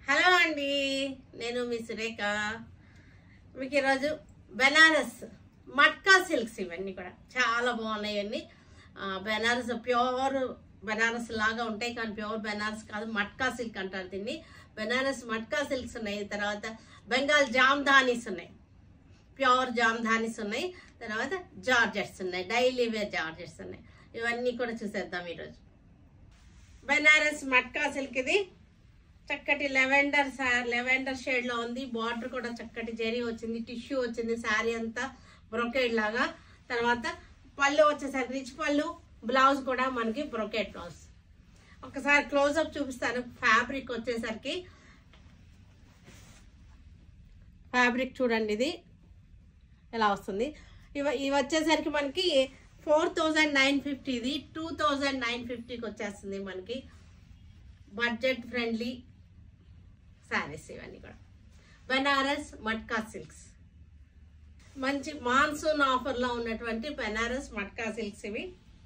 hello అండి నేను మీ సురేఖ మీకు ఈరోజు బెనారస్ మట్కా సిల్క్స్ ఇవన్నీ కూడా చాలా బాగున్నాయి అన్ని బెనారస్ ప్యూర్ బెనారస్ లాగా ఉంటాయి కానీ ప్యూర్ బెనారస్ కాదు మట్కా సిల్క్ అంటారు దీన్ని బెనారస్ మట్కా సిల్క్స్ ఉన్నాయి తర్వాత బెంగాల్ జామ్దానీస్ ఉన్నాయి ప్యూర్ జామ్దానీస్ ఉన్నాయి తర్వాత జార్జెట్స్ ఉన్నాయి డైలీ వేర్ జార్జెట్స్ ఉన్నాయి ఇవన్నీ కూడా చూసేద్దాం ఈరోజు బెనారస్ మట్కా సిల్క్ ఇది చక్కటి లెవెండర్ లెవెండర్ షేడ్ లో ఉంది బార్డర్ కూడా చక్కటి జరీ వచ్చింది టిష్యూ వచ్చింది శారీ అంతా బ్రొకేడ్ లాగా తర్వాత పళ్ళు వచ్చేసరికి రిచ్ పళ్ళు బ్లౌజ్ కూడా మనకి బ్రొకేడ్ బ్లౌజ్ ఒకసారి క్లోజ్ అప్ చూపిస్తాను ఫ్యాబ్రిక్ వచ్చేసరికి ఫ్యాబ్రిక్ చూడండి ఇది ఎలా వస్తుంది ఇవ ఇవి వచ్చేసరికి మనకి ఫోర్ థౌజండ్ నైన్ ఫిఫ్టీ ఇది టూ థౌజండ్ నైన్ ఫిఫ్టీకి వచ్చేస్తుంది మనకి బడ్జెట్ ఫ్రెండ్లీ శారీస్ ఇవన్నీ కూడా బెనారస్ మట్కా సిల్క్స్ మంచి మాన్సూన్ ఆఫర్లో ఉన్నటువంటి బెనారస్ మట్కా సిల్క్స్ ఇవి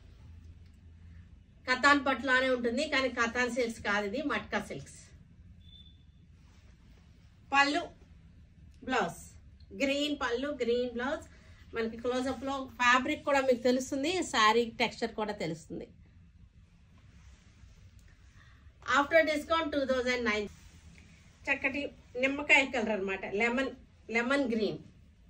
కథాన్ పట్టులానే ఉంటుంది కానీ కథాన్ సిల్క్స్ కాదు ఇది మట్కా సిల్క్స్ పళ్ళు బ్లౌజ్ గ్రీన్ పళ్ళు గ్రీన్ బ్లౌజ్ మనకి క్లోజప్ లో ఫ్యాబ్రిక్ కూడా మీకు తెలుస్తుంది శారీ టెక్స్చర్ కూడా తెలుస్తుంది after discount two thousand nine చక్కటి నిమ్మకాయ కలర్ అనమాట లెమన్ లెమన్ గ్రీన్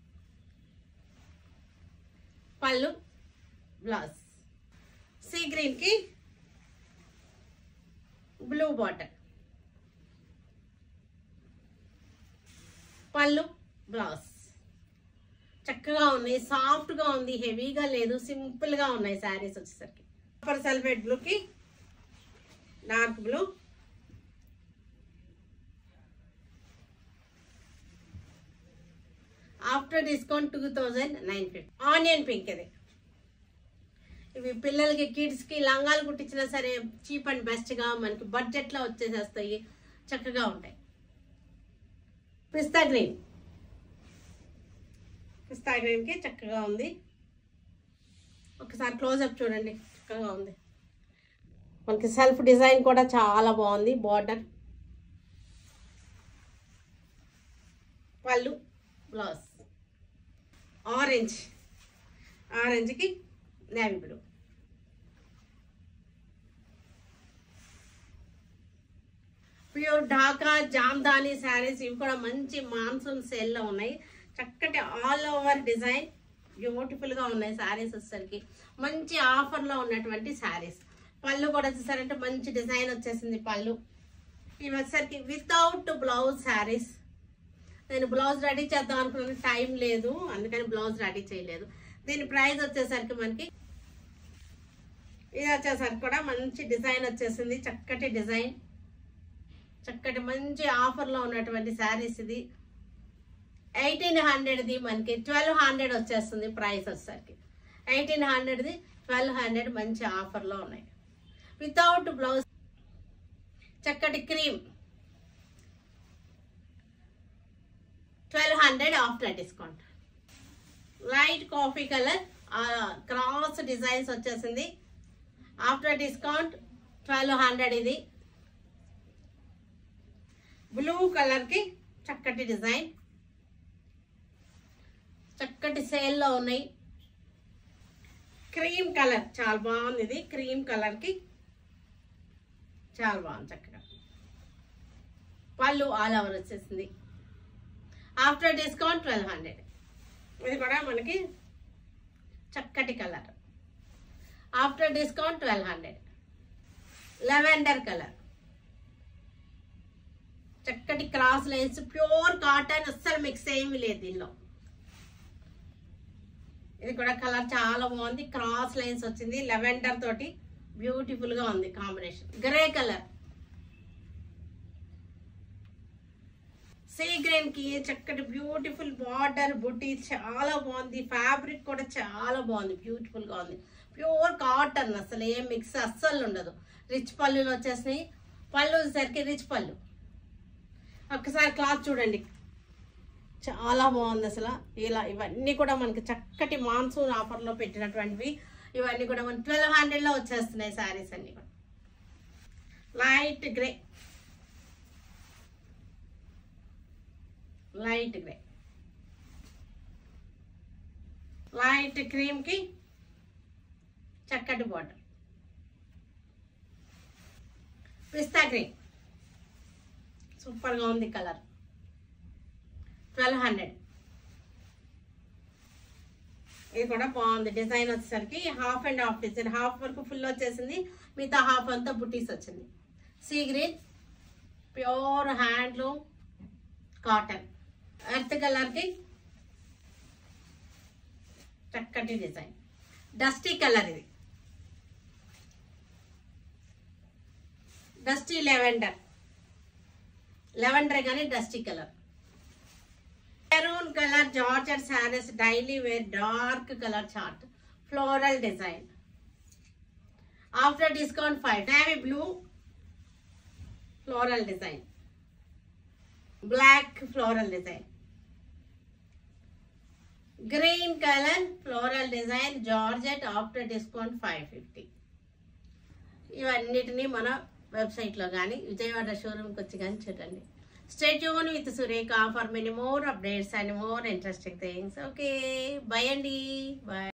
పళ్ళు బ్లౌజ్ సీ గ్రీన్ కి బ్లూ బాటర్ పళ్ళు బ్లౌజ్ చక్కగా ఉన్నాయి సాఫ్ట్ గా ఉంది హెవీగా లేదు సింపుల్ గా ఉన్నాయి శారీస్ వచ్చేసరికి కాపర్ సల్ఫేట్ బ్లూ కి dark blue after discount two thousand nine fifty onion pink ఇది ఇవి పిల్లలకి కిడ్స్ కి లంగాలు కుట్టించినా సరే చీప్ అండ్ బెస్ట్ గా మనకి బడ్జెట్ లో వచ్చేసేస్తాయి చక్కగా ఉంటాయి పిస్తా గ్రీన్ పిస్తా గ్రీన్ కి చక్కగా ఉంది ఒకసారి క్లోజ్అప్ చూడండి చక్కగా ఉంది మనకి సెల్ఫ్ డిజైన్ కూడా చాలా బాగుంది బార్డర్ పళ్ళు బ్లౌజ్ ఆరెంజ్ ఆరెంజ్కి navy blue pure Dhaka Jamdani sarees ఇవి కూడా మంచి మాన్సూన్ సేల్లో ఉన్నాయి చక్కటి ఆల్ ఓవర్ డిజైన్ బ్యూటిఫుల్గా ఉన్నాయి శారీస్ వచ్చేసరికి మంచి ఆఫర్లో ఉన్నటువంటి శారీస్ పళ్ళు కూడా వచ్చేసరంటే మంచి డిజైన్ వచ్చేసింది పళ్ళు ఇవి వచ్చేసరికి వితౌట్ బ్లౌజ్ శారీస్ నేను బ్లౌజ్ రెడీ చేద్దాం అనుకున్నాను టైం లేదు అందుకని బ్లౌజ్ రెడీ చేయలేదు దీని ప్రైస్ వచ్చేసరికి మనకి ఇది వచ్చేసరికి కూడా మంచి డిజైన్ వచ్చేసింది చక్కటి డిజైన్ చక్కటి మంచి ఆఫర్లో ఉన్నటువంటి శారీస్ ఇది ఎయిటీన్ హండ్రెడ్ది మనకి ట్వెల్వ్ హండ్రెడ్ వచ్చేస్తుంది ప్రైస్ వచ్చేసరికి ఎయిటీన్ హండ్రెడ్ది ట్వెల్వ్ హండ్రెడ్ మంచి ఆఫర్లో ఉన్నాయి వితౌట్ బ్లౌజ్ చక్కటి cream twelve hundred after discount light coffee colour cross designs వచ్చేసింది ఆఫ్టర్ డిస్కౌంట్ ట్వెల్వ్ హండ్రెడ్ ఇది బ్లూ కలర్కి చక్కటి డిజైన్ చక్కటి సేల్లో ఉన్నాయి క్రీమ్ కలర్ చాలా బాగుంది ఇది క్రీమ్ కలర్కి చాలా బాగుంది చక్కగా పళ్ళు ఆల్ ఓవర్ వచ్చేసింది ఆఫ్టర్ డిస్కౌంట్ ట్వెల్వ్ హండ్రెడ్ ఇది కూడా మనకి చక్కటి colour after discount twelve hundred lavender colour చక్కటి క్రాస్ లైన్స్ ప్యూర్ కాటన్ అస్సలు మిక్స్ ఏమీ లేదు దీనిలో ఇది కూడా కలర్ చాలా బాగుంది క్రాస్ లైన్స్ వచ్చింది లెవెండర్ తోటి బ్యూటిఫుల్ గా ఉంది combination grey colour sea green కి చక్కటి బ్యూటిఫుల్ బార్డర్ బుట్టి చాలా బాగుంది ఫ్యాబ్రిక్ కూడా చాలా బాగుంది బ్యూటిఫుల్ గా ఉంది ప్యూర్ కాటన్ అసలు ఏం మిక్స్ అస్సలు ఉండదు రిచ్ పళ్ళులు వచ్చేసినాయి పళ్ళు వచ్చేసరికి రిచ్ పళ్ళు ఒక్కసారి క్లాత్ చూడండి చాలా బాగుంది అసలు ఇలా ఇవన్నీ కూడా మనకి చక్కటి మాన్సూన్ ఆఫర్లో పెట్టినటువంటివి ఇవన్నీ కూడా మన ట్వెల్వ్ హండ్రెడ్లో వచ్చేస్తున్నాయి శారీస్ అన్నీ కూడా light grey light grey light క్రీమ్కి చక్కటి బార్డర్ పిస్తా గ్రీన్ సూపర్గా ఉంది కలర్ ట్వెల్వ్ హండ్రెడ్ ఇది కూడా బాగుంది డిజైన్ వచ్చేసరికి half and half design half వరకు ఫుల్ వచ్చేసింది మిగతా హాఫ్ అంతా బుటీస్ వచ్చింది sea green pure handloom cotton earth కలర్కి చక్కటి డిజైన్ డస్టీ కలర్ ఇది డస్టీ లెవెండర్ లెవెండర్ కానీ dusty colour maroon colour georgette sarees daily wear dark colour chart floral design after discount five navy blue floral design black floral design green colour floral design georgette after discount five fifty ఇవన్నిటినీ మన వెబ్సైట్లో కానీ విజయవాడ షోరూమ్కి వచ్చి కానీ చూడండి stay tune with Surekha for many more updates and more interesting things okay bye అండి bye